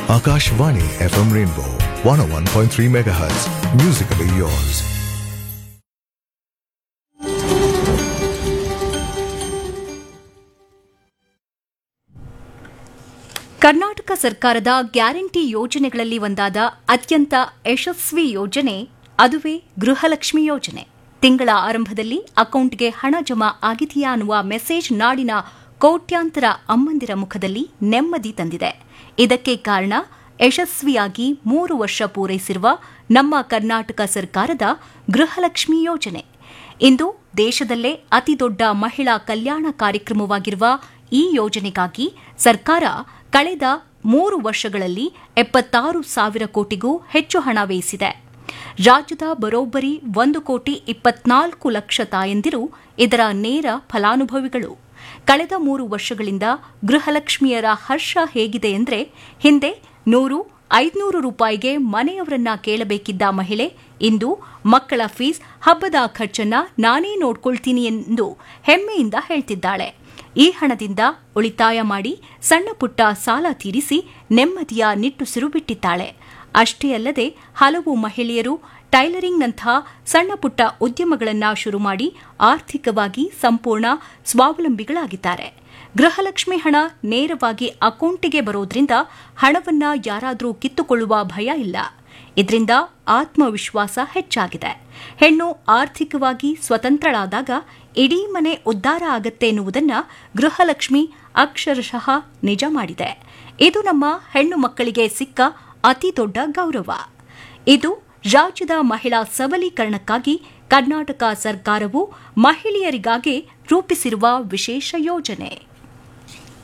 Akashvani FM Rainbow 101.3 MHz. Musically yours. Karnataka ಸರ್ಕಾರದ guarantee ಯೋಜನೆಗಳಲ್ಲಿ ಒಂದಾದ ಅತ್ಯಂತ ಯಶಸ್ವಿ ಯೋಜನೆ ಅದುವೇ ಗೃಹಲಕ್ಷ್ಮಿ ಯೋಜನೆ ತಿಂಗಳ ಆರಂಭದಲ್ಲಿ ಅಕೌಂಟ್ಗೆ ಹಣ ಜಮಾ ಆಗಿದೆಯಾ ಅನ್ನುವ ಮೆಸೇಜ್ ನಾಡಿನ ಕೋಟ್ಯಾಂತರ ಅಮ್ಮಂದಿರ ಮುಖದಲ್ಲಿ ನೆಮ್ಮದಿ ತಂದಿದೆ ಇದಕ್ಕೆ ಕಾರಣ ಯಶಸ್ವಿಯಾಗಿ ಮೂರು ವರ್ಷ ಪೂರೈಸಿರುವ ನಮ್ಮ ಕರ್ನಾಟಕ ಸರ್ಕಾರದ ಗೃಹಲಕ್ಷ್ಮಿ ಯೋಜನೆ ಇಂದು ದೇಶದಲ್ಲೇ ಅತಿದೊಡ್ಡ ಮಹಿಳಾ ಕಲ್ಯಾಣ ಕಾರ್ಯಕ್ರಮವಾಗಿರುವ ಈ ಯೋಜನೆಗಾಗಿ ಸರ್ಕಾರ ಕಳೆದ ಮೂರು ವರ್ಷಗಳಲ್ಲಿ ಎಪ್ಪತ್ತಾರು ಸಾವಿರ ಕೋಟಿಗೂ ಹೆಚ್ಚು ಹಣ ವ್ಯಯಿಸಿದೆ ರಾಜ್ಯದ ಬರೋಬ್ಬರಿ ಒಂದು ಕೋಟಿ ಇಪ್ಪತ್ನಾಲ್ಕು ಲಕ್ಷ ತಾಯಂದಿರು ಇದರ ನೇರ ಫಲಾನುಭವಿಗಳು ಕಳೆದ ಮೂರು ವರ್ಷಗಳಿಂದ ಗೃಹಲಕ್ಷ್ಮಿಯರ ಹರ್ಷ ಹೇಗಿದೆ ಎಂದರೆ ಹಿಂದೆ ನೂರು ಐದುನೂರು ರೂಪಾಯಿಗೆ ಮನೆಯವರನ್ನ ಕೇಳಬೇಕಿದ್ದ ಮಹಿಳೆ ಇಂದು ಮಕ್ಕಳ ಫೀಸ್ ಹಬ್ಬದ ಖರ್ಚನ್ನ ನಾನೇ ನೋಡ್ಕೊಳ್ತೀನಿ ಎಂದು ಹೆಮ್ಮೆಯಿಂದ ಹೇಳ್ತಿದ್ದಾಳೆ ಈ ಹಣದಿಂದ ಉಳಿತಾಯ ಮಾಡಿ ಸಣ್ಣ ಪುಟ್ಟ ಸಾಲ ತೀರಿಸಿ ನೆಮ್ಮದಿಯ ನಿಟ್ಟುಸಿರು ಬಿಟ್ಟಿದ್ದಾಳೆ ಅಷ್ಟೇ ಅಲ್ಲದೆ ಹಲವು ಮಹಿಳೆಯರು ಟೈಲರಿಂಗ್ನಂಥ ಸಣ್ಣ ಪುಟ್ಟ ಉದ್ಯಮಗಳನ್ನು ಶುರು ಮಾಡಿ ಆರ್ಥಿಕವಾಗಿ ಸಂಪೂರ್ಣ ಸ್ವಾವಲಂಬಿಗಳಾಗಿದ್ದಾರೆ ಗೃಹಲಕ್ಷ್ಮಿ ಹಣ ನೇರವಾಗಿ ಅಕೌಂಟಿಗೆ ಬರೋದ್ರಿಂದ ಹಣವನ್ನ ಯಾರಾದರೂ ಕಿತ್ತುಕೊಳ್ಳುವ ಭಯ ಇಲ್ಲ ಇದರಿಂದ ಆತ್ಮವಿಶ್ವಾಸ ಹೆಚ್ಚಾಗಿದೆ ಹೆಣ್ಣು ಆರ್ಥಿಕವಾಗಿ ಸ್ವತಂತ್ರಳಾದಾಗ ಇಡೀ ಮನೆ ಉದ್ಧಾರ ಆಗತ್ತೆ ಎನ್ನುವುದನ್ನ ಗೃಹಲಕ್ಷ್ಮಿ ಅಕ್ಷರಶಃ ನಿಜ ಮಾಡಿದೆ ಇದು ನಮ್ಮ ಹೆಣ್ಣು ಮಕ್ಕಳಿಗೆ ಸಿಕ್ಕ ಅತಿ ದೊಡ್ಡ ಗೌರವ ಇದು ರಾಜ್ಯದ ಮಹಿಳಾ ಸಬಲೀಕರಣಕ್ಕಾಗಿ ಕರ್ನಾಟಕ ಸರ್ಕಾರವು ಮಹಿಳೆಯರಿಗಾಗಿ ರೂಪಿಸಿರುವ ವಿಶೇಷ ಯೋಜನೆ